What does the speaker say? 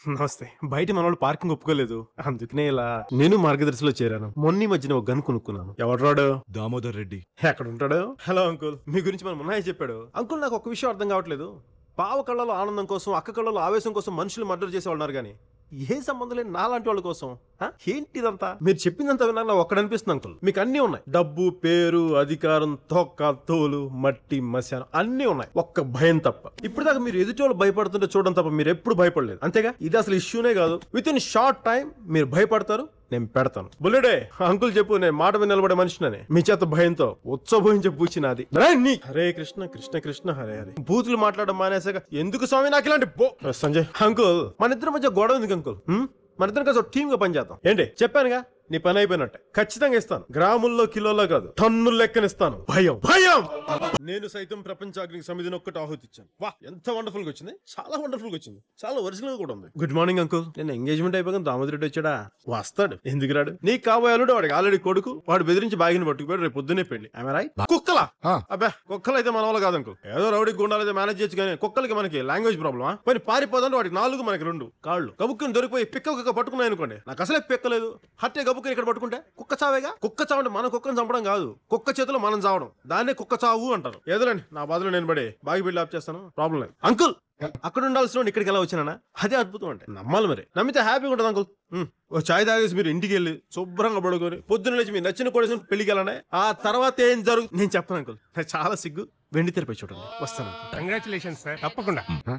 నమస్తే బయట మన వాళ్ళు పార్కింగ్ ఒప్పుకోలేదు అందుకనే ఇలా నేను మార్గదర్శిలో చేరాను మొన్న ఈ మధ్యన ఒక గన్ కొనుక్కున్నాను ఎవడు రాడు దామోదర్ రెడ్డి ఎక్కడ ఉంటాడు హలో అంకుల్ మీ గురించి మన మున్నాయి చెప్పాడు అంకుల్ నాకు ఒక విషయం అర్థం కావట్లేదు పావ కళ్ళలో ఆనందం కోసం అక్క కళ్ళలో ఆవేశం కోసం మనుషులు మర్డర్ చేసే ఉన్నారు కానీ ఏ సంబంధం లేని నాలాంటి వాళ్ళ కోసం హ? ఏంటి ఇదంతా మీరు చెప్పిందంతా విన్నా నాకు ఒక్కడ అనిపిస్తుంది అంకుల్ మీకు అన్నీ ఉన్నాయి డబ్బు పేరు అధికారం తొక్క తోలు మట్టి మశానం అన్నీ ఉన్నాయి ఒక్క భయం తప్ప ఇప్పుడు దాకా మీరు ఎదుటి వాళ్ళు భయపడుతుంటే చూడడం తప్ప మీరు ఎప్పుడు భయపడలేదు అంతేగా ఇది అసలు ఇష్యూనే కాదు విత్ ఇన్ షార్ట్ టైం మీరు భయపడతారు నేను పెడతాను బుల్లెడే అంకుల్ చెప్పు నేను మాట మీద నిలబడే మనిషినని మీ చేత భయంతో ఉత్సవహించే పూచి నాది రండి. హరే కృష్ణ కృష్ణ కృష్ణ హరే హరే బూతులు మాట్లాడడం మానేసాక ఎందుకు స్వామి నాకు ఇలాంటి బో సంజయ్ అంకుల్ మన ఇద్దరి మధ్య గొడవ ఎందుకు అంకుల్ హ్మ్? మన ఇద్దరం కలిసి టీమ్ గా పనిచేద్దాం ఏంటి చెప్పానుగా నీ పని అయిపోయినట్టే ఖచ్చితంగా ఇస్తాను గ్రాముల్లో కిలోలో కాదు టన్నుల లెక్కనిస్తాను భయం భయం నేను సైతం ప్రపంచాగ్నికి సమితిని ఒక్కటి ఆహుతిచ్చాను వా ఎంత వండర్ఫుల్ గా వచ్చింది చాలా వండర్ఫుల్ గా వచ్చింది చాలా ఒరిజినల్ కూడా ఉంది గుడ్ మార్నింగ్ అంకుల్ నేను ఎంగేజ్మెంట్ అయిపోయాక దామోదర్ రెడ్డి వచ్చాడా వస్తాడు ఎందుకు రాడు నీకు కాబోయే అల్లుడు వాడికి ఆల్రెడీ కొడుకు వాడు బెదిరించి బాగిన పట్టుకుపోయాడు రేపు పొద్దున్నే పెళ్లి రైట్ కుక్కలా ఆ. అబ్బా కుక్కలు అయితే మన వల్ల కాదు అంకుల్ ఏదో రౌడీ గుండాలు అయితే మేనేజ్ చేయొచ్చు కానీ కుక్కలకి మనకి లాంగ్వేజ్ ప్రాబ్లమా పని పారిపోదంటే వాడికి నాలుగు మనకి రెండు కాళ్ళు కబుక్కుని దొరికిపోయి పిక్క కుక్క పట్టుకున్నాయి అనుకోండి నాకు అసలే పిక్కలేదు హట్టే గబుక్కుని ఇక్కడ పట్టుకుంటే కుక్క చావేగా కుక్క చావంటే మన కుక్కను చంపడం కాదు కుక్క చేతిలో మనం చావడం దాన్నే కుక్క చావు అంటారు ఏదోలేండి నా బాధలో నేను పడి బాగి బిల్డ్ ఆప్ చేస్తాను ప్రాబ్లం లేదు అంకుల్ అక్కడ ఉండాల్సిన వాడు ఇక్కడికి ఎలా వచ్చినా అదే అద్భుతం అంటే నమ్మాలి మరి నమ్మితే హ్యాపీగా ఉంటుంది అంకుల్ ఉమ్, ఓ చాయ్ తాగేసి మీరు ఇంటికి వెళ్ళి శుభ్రంగా పడుకొని పొద్దున్న లేచి మీరు నచ్చిన కొడేసి పెళ్లికి వెళ్ళండి ఆ తర్వాత ఏం జరుగు నేను చెప్పను అంకుల్ నాకు చాలా సిగ్గు వెండి తెరపై చూడండి వస్తాను uncle. కంగ్రాచులేషన్ సార్ తప్పకుండా